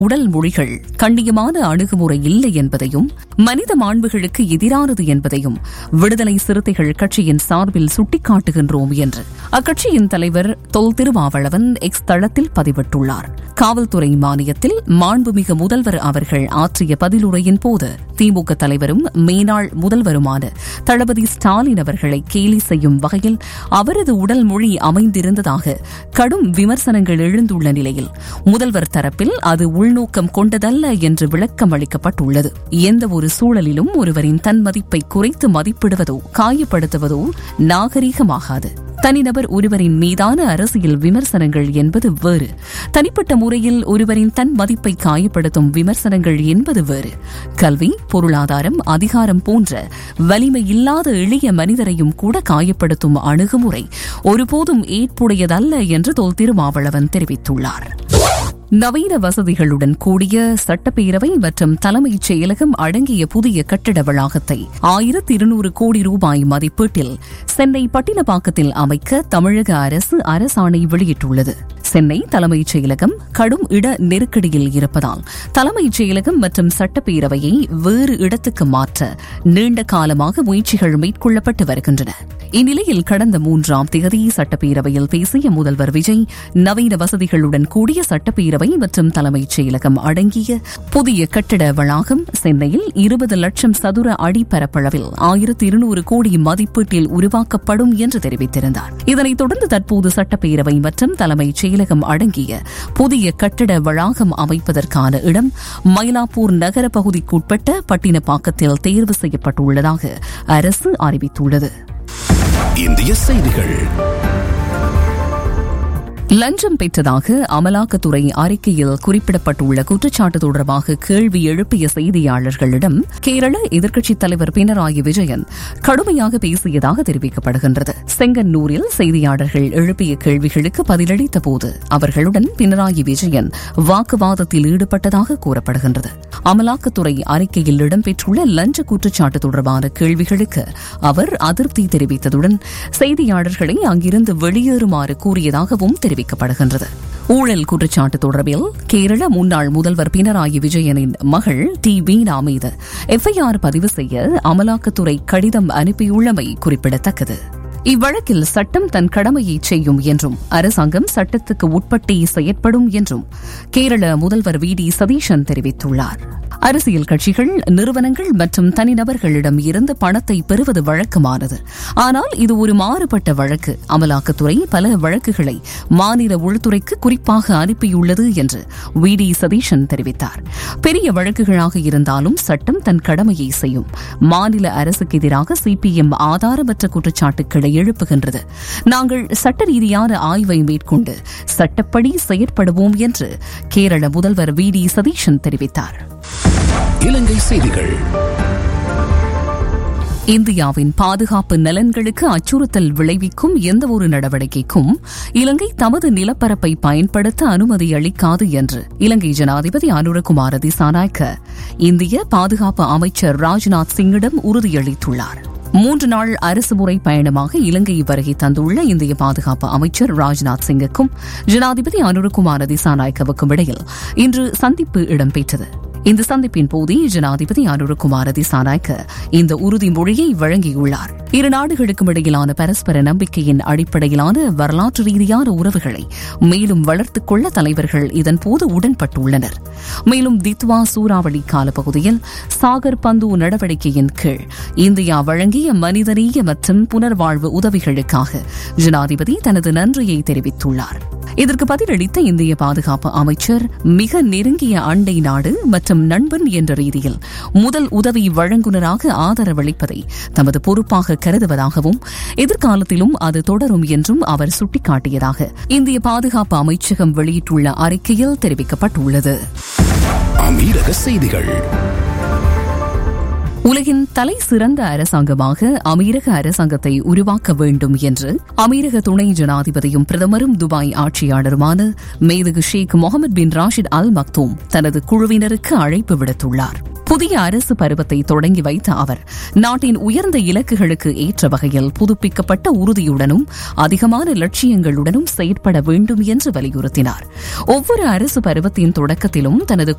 உடல் மொழிகள் கண்ணியமான அணுகுமுறை இல்லை என்பதையும் மனித மாண்புகளுக்கு எதிரானது என்பதையும் விடுதலை சிறுத்தைகள் கட்சியின் சார்பில் சுட்டிக்காட்டுகின்றோம் என்று அக்கட்சியின் தலைவர் தொல் திருமாவளவன் எக்ஸ் தளத்தில் பதிவிட்டுள்ளார் காவல்துறை மானியத்தில் மாண்புமிகு முதல்வர் அவர்கள் ஆற்றிய பதிலுரையின் போது திமுக தலைவரும் மேனாள் முதல்வருமான தளபதி ஸ்டாலின் அவர்களை கேலி செய்யும் வகையில் அவரது உடல் மொழி அமைந்திருந்ததாக கடும் விமர்சனங்கள் எழுந்துள்ள நிலையில் முதல்வர் தரப்பில் அது உள்நோக்கம் கொண்டதல்ல என்று விளக்கம் அளிக்கப்பட்டுள்ளது எந்த ஒரு சூழலிலும் ஒருவரின் தன் மதிப்பை குறைத்து மதிப்பிடுவதோ காயப்படுத்துவதோ நாகரீகமாகாது தனிநபர் ஒருவரின் மீதான அரசியல் விமர்சனங்கள் என்பது வேறு தனிப்பட்ட முறையில் ஒருவரின் தன் மதிப்பை காயப்படுத்தும் விமர்சனங்கள் என்பது வேறு கல்வி பொருளாதாரம் அதிகாரம் போன்ற வலிமை இல்லாத எளிய மனிதரையும் கூட காயப்படுத்தும் அணுகுமுறை ஒருபோதும் ஏற்புடையதல்ல என்று தொல் திருமாவளவன் தெரிவித்துள்ளார் நவீன வசதிகளுடன் கூடிய சட்டப்பேரவை மற்றும் தலைமைச் செயலகம் அடங்கிய புதிய கட்டிட வளாகத்தை ஆயிரத்தி இருநூறு கோடி ரூபாய் மதிப்பீட்டில் சென்னை பட்டினப்பாக்கத்தில் அமைக்க தமிழக அரசு அரசாணை வெளியிட்டுள்ளது சென்னை தலைமைச் செயலகம் கடும் இட நெருக்கடியில் இருப்பதால் தலைமைச் செயலகம் மற்றும் சட்டப்பேரவையை வேறு இடத்துக்கு மாற்ற நீண்ட காலமாக முயற்சிகள் மேற்கொள்ளப்பட்டு வருகின்றன இந்நிலையில் கடந்த மூன்றாம் தேதி சட்டப்பேரவையில் பேசிய முதல்வர் விஜய் நவீன வசதிகளுடன் கூடிய சட்டப்பேரவை மற்றும் தலைமைச் செயலகம் அடங்கிய புதிய கட்டிட வளாகம் சென்னையில் இருபது லட்சம் சதுர அடி பரப்பளவில் ஆயிரத்தி இருநூறு கோடி மதிப்பீட்டில் உருவாக்கப்படும் என்று தெரிவித்திருந்தார் இதனைத் தொடர்ந்து தற்போது சட்டப்பேரவை மற்றும் தலைமைச் செயலகம் அடங்கிய புதிய கட்டிட வளாகம் அமைப்பதற்கான இடம் மயிலாப்பூர் நகர பகுதிக்குட்பட்ட பட்டினப்பாக்கத்தில் தேர்வு செய்யப்பட்டுள்ளதாக அரசு அறிவித்துள்ளது இந்திய செய்திகள் லஞ்சம் பெற்றதாக அமலாக்கத்துறை அறிக்கையில் குறிப்பிடப்பட்டுள்ள குற்றச்சாட்டு தொடர்பாக கேள்வி எழுப்பிய செய்தியாளர்களிடம் கேரள எதிர்க்கட்சித் தலைவர் பினராயி விஜயன் கடுமையாக பேசியதாக தெரிவிக்கப்படுகின்றது செங்கன்னூரில் செய்தியாளர்கள் எழுப்பிய கேள்விகளுக்கு பதிலளித்த போது அவர்களுடன் பினராயி விஜயன் வாக்குவாதத்தில் ஈடுபட்டதாக கூறப்படுகின்றது அமலாக்கத்துறை அறிக்கையில் இடம்பெற்றுள்ள லஞ்ச குற்றச்சாட்டு தொடர்பான கேள்விகளுக்கு அவர் அதிருப்தி தெரிவித்ததுடன் செய்தியாளர்களை அங்கிருந்து வெளியேறுமாறு கூறியதாகவும் தெரிவிக்கப்படுகின்றது ஊழல் குற்றச்சாட்டு தொடர்பில் கேரள முன்னாள் முதல்வர் பினராயி விஜயனின் மகள் டி வீணா மீது எஃப்ஐஆர் பதிவு செய்ய அமலாக்கத்துறை கடிதம் அனுப்பியுள்ளமை குறிப்பிடத்தக்கது இவ்வழக்கில் சட்டம் தன் கடமையை செய்யும் என்றும் அரசாங்கம் சட்டத்துக்கு உட்பட்டே செயற்படும் என்றும் கேரள முதல்வர் வி டி சதீஷன் தெரிவித்துள்ளார் அரசியல் கட்சிகள் நிறுவனங்கள் மற்றும் தனிநபர்களிடம் இருந்து பணத்தை பெறுவது வழக்கமானது ஆனால் இது ஒரு மாறுபட்ட வழக்கு அமலாக்கத்துறை பல வழக்குகளை மாநில உள்துறைக்கு குறிப்பாக அனுப்பியுள்ளது என்று வி டி சதீஷன் தெரிவித்தார் பெரிய வழக்குகளாக இருந்தாலும் சட்டம் தன் கடமையை செய்யும் மாநில அரசுக்கு எதிராக சிபிஎம் ஆதாரமற்ற குற்றச்சாட்டுக்களை எழுப்புகின்றது நாங்கள் சட்ட ரீதியான ஆய்வை மேற்கொண்டு சட்டப்படி செயற்படுவோம் என்று கேரள முதல்வர் வி டி சதீஷன் தெரிவித்தார் இலங்கை செய்திகள் இந்தியாவின் பாதுகாப்பு நலன்களுக்கு அச்சுறுத்தல் விளைவிக்கும் எந்தவொரு நடவடிக்கைக்கும் இலங்கை தமது நிலப்பரப்பை பயன்படுத்த அனுமதி அளிக்காது என்று இலங்கை ஜனாதிபதி அனுரகுமார திசாநாயக்க இந்திய பாதுகாப்பு அமைச்சர் ராஜ்நாத் சிங்கிடம் உறுதியளித்துள்ளார் மூன்று நாள் அரசுமுறை பயணமாக இலங்கை வருகை தந்துள்ள இந்திய பாதுகாப்பு அமைச்சர் ராஜ்நாத் சிங்குக்கும் ஜனாதிபதி அனுரகுமார திசாநாயக்கவுக்கும் இடையில் இன்று சந்திப்பு இடம்பெற்றது இந்த சந்திப்பின் போதே ஜனாதிபதி அனுரகுமார திசாநாயக்க இந்த உறுதிமொழியை வழங்கியுள்ளார் இரு நாடுகளுக்கும் இடையிலான பரஸ்பர நம்பிக்கையின் அடிப்படையிலான வரலாற்று ரீதியான உறவுகளை மேலும் வளர்த்துக் கொள்ள தலைவர்கள் இதன்போது உடன்பட்டுள்ளனர் மேலும் தித்வா சூறாவளி காலப்பகுதியில் சாகர் பந்து நடவடிக்கையின் கீழ் இந்தியா வழங்கிய மனிதநேய மற்றும் புனர்வாழ்வு உதவிகளுக்காக ஜனாதிபதி தனது நன்றியை தெரிவித்துள்ளார் இதற்கு பதிலளித்த இந்திய பாதுகாப்பு அமைச்சர் மிக நெருங்கிய அண்டை நாடு மற்றும் நண்பன் என்ற ரீதியில் முதல் உதவி வழங்குநராக ஆதரவளிப்பதை தமது பொறுப்பாக கருதுவதாகவும் எதிர்காலத்திலும் அது தொடரும் என்றும் அவர் சுட்டிக்காட்டியதாக இந்திய பாதுகாப்பு அமைச்சகம் வெளியிட்டுள்ள அறிக்கையில் தெரிவிக்கப்பட்டுள்ளது அமீரக செய்திகள் உலகின் தலை சிறந்த அரசாங்கமாக அமீரக அரசாங்கத்தை உருவாக்க வேண்டும் என்று அமீரக துணை ஜனாதிபதியும் பிரதமரும் துபாய் ஆட்சியாளருமான மேதகு ஷேக் முகமது பின் ராஷித் அல் மக்தூம் தனது குழுவினருக்கு அழைப்பு விடுத்துள்ளார் புதிய அரசு பருவத்தை தொடங்கி வைத்த அவர் நாட்டின் உயர்ந்த இலக்குகளுக்கு ஏற்ற வகையில் புதுப்பிக்கப்பட்ட உறுதியுடனும் அதிகமான லட்சியங்களுடனும் செயற்பட வேண்டும் என்று வலியுறுத்தினார் ஒவ்வொரு அரசு பருவத்தின் தொடக்கத்திலும் தனது